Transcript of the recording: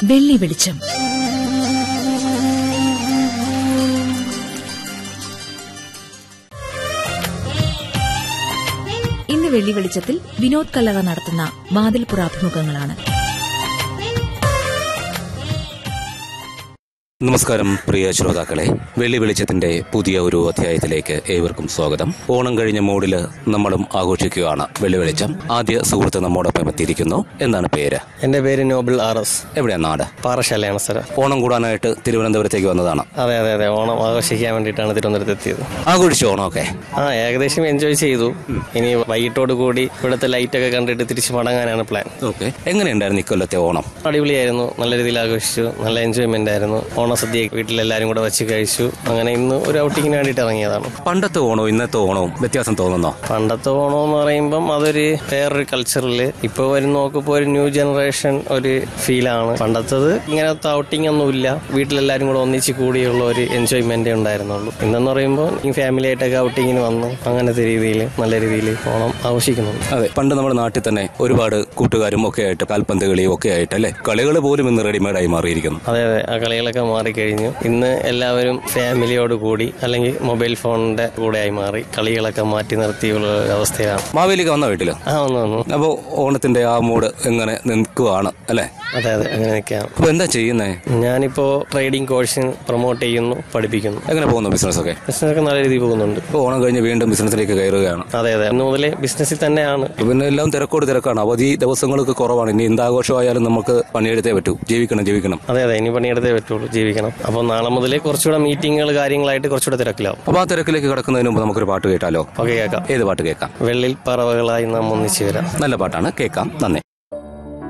വെള്ളി വെളിച്ചം ഇന്ന് വെള്ളി വെളിച്ചത്തിൽ വിനോദ് കല്ലറ നടത്തുന്ന വാതിൽപ്പുറ അഭിമുഖങ്ങളാണ് നമസ്കാരം പ്രിയ ശ്രോതാക്കളെ വെള്ളി വെളിച്ചത്തിന്റെ പുതിയ ഒരു അധ്യായത്തിലേക്ക് ഏവർക്കും സ്വാഗതം ഓണം കഴിഞ്ഞ മൂഡില് നമ്മളും ആഘോഷിക്കുകയാണ് വെള്ളി വെളിച്ചം ആദ്യ സുഹൃത്ത് നമ്മോടൊപ്പം എത്തിയിരിക്കുന്നു എന്താണ് പേര് എൻ്റെ പേര് നോബിൾ ആർ എസ് എവിടെയാണ് നാട് പാറശാലയാണ് സ്ഥലം ഓണം കൂടാനായിട്ട് തിരുവനന്തപുരത്തേക്ക് വന്നതാണ് അതെ അതെ അതെ ഓണം ആഘോഷിക്കാൻ വേണ്ടിയിട്ടാണ് തിരുവനന്തപുരത്ത് എത്തിയത് ആഘോഷിച്ചു ഓണമൊക്കെ ആ ഏകദേശം എൻജോയ് ചെയ്തു ഇനി വൈകിട്ടോട് കൂടി ഇവിടുത്തെ ലൈറ്റൊക്കെ കണ്ടിട്ട് തിരിച്ച് മടങ്ങാനാണ് പ്ലാൻ ഓക്കെ എങ്ങനെയുണ്ടായിരുന്നു ഇക്കൊല്ലത്തെ ഓണം അടിപൊളിയായിരുന്നു നല്ല രീതിയിൽ ആഘോഷിച്ചു നല്ല എൻജോയ്മെന്റ് ആയിരുന്നു ഓണസദ്യ വീട്ടിലെല്ലാവരും കൂടെ വെച്ച് കഴിച്ചു അങ്ങനെ ഇന്ന് ഒരു ഔട്ടിങ്ങിന് വേണ്ടിയിട്ട് ഇറങ്ങിയതാണ് പണ്ടത്തെ ഓണവും ഇന്നത്തെ ഓണവും വ്യത്യാസം തോന്നുന്നോ പണ്ടത്തെ ഓണം എന്ന് പറയുമ്പം അതൊരു വേറൊരു കൾച്ചറിൽ ഇപ്പോൾ വരുന്ന നോക്കിപ്പോൾ ഒരു ന്യൂ ജനറേഷൻ ഒരു ഫീലാണ് പണ്ടത്തത് ഇങ്ങനത്തെ ഔട്ടിംഗ് ഒന്നുമില്ല വീട്ടിലെല്ലാവരും കൂടെ ഒന്നിച്ച് കൂടിയുള്ള ഒരു എൻജോയ്മെന്റേ ഉണ്ടായിരുന്നുള്ളൂ ഇന്നെന്ന് പറയുമ്പോൾ ഈ ഫാമിലി ആയിട്ടൊക്കെ ഔട്ടിങ്ങിന് വന്നു അങ്ങനത്തെ രീതിയിൽ നല്ല രീതിയിൽ ഓണം ആഘോഷിക്കുന്നുണ്ട് അതെ പണ്ട് നമ്മുടെ നാട്ടിൽ തന്നെ ഒരുപാട് കൂട്ടുകാരും ഒക്കെ ആയിട്ട് കാൽപന്ത് കളിയും ഒക്കെ ആയിട്ട് അല്ലെ കളികൾ പോലും ഇന്ന് റെഡിമെയ്ഡായി മാറിയിരിക്കുന്നു അതെ അതെ ആ കളികളൊക്കെ മാറിക്കഴിഞ്ഞു ഇന്ന് എല്ലാവരും ഫാമിലിയോട് കൂടി അല്ലെങ്കിൽ മൊബൈൽ ഫോണിന്റെ കൂടെയായി മാറി കളികളൊക്കെ മാറ്റി നിർത്തിയുള്ള ഒരു അവസ്ഥയാണ് മാവേലിക്ക് വന്ന വീട്ടില് ആ വന്നു വന്നു അപ്പോ ഓണത്തിന്റെ ആ മൂഡ് എങ്ങനെ നിൽക്കുവാണ് അല്ലെ അതെ അതെ അങ്ങനെ നിൽക്കാം അപ്പൊ എന്താ ചെയ്യുന്നേ ഞാനിപ്പോ ട്രേഡിംഗ് കോഴ്സിന് പ്രൊമോട്ട് ചെയ്യുന്നു പഠിപ്പിക്കുന്നു എങ്ങനെ പോകുന്നു ബിസിനസ് ഒക്കെ ബിസിനസ്സൊക്കെ നല്ല രീതിയിൽ പോകുന്നുണ്ട് ഇപ്പൊ ഓണം കഴിഞ്ഞ് വീണ്ടും ബിസിനസ്സിലേക്ക് കയറുകയാണ് അതെ അതെ ഇന്ന് മുതലേ ബിസിനസ്സിൽ തന്നെയാണ് ഇപ്പൊ പിന്നെ എല്ലാം തിരക്കോട് തിരക്കാണ് അവധി ദിവസങ്ങൾക്ക് കുറവാണ് ഇനി എന്താഘോഷമായാലും നമുക്ക് പണിയെടുത്തേ പറ്റൂ ജീവിക്കണം ജീവിക്കണം അതെ അതെ ഇനി പണിയെടുത്തേ പറ്റുള്ളൂ ജീവിക്കണം അപ്പോൾ നാളെ മുതലേ കുറച്ചുകൂടെ മീറ്റിങ്ങുകൾ കാര്യങ്ങളായിട്ട് കുറച്ചുകൂടെ തിരക്കിലാവും അപ്പൊ ആ തിരക്കിലേക്ക് കിടക്കുന്നതിന് മുമ്പ് നമുക്കൊരു പാട്ട് കേട്ടാലോ ഓക്കെ കേൾക്കാം ഏത് പാട്ട് കേൾക്കാം വെള്ളിൽ പറവകളായി നാം ഒന്നിച്ചു വരാം നല്ല പാട്ടാണ് കേൾക്കാം നന്ദി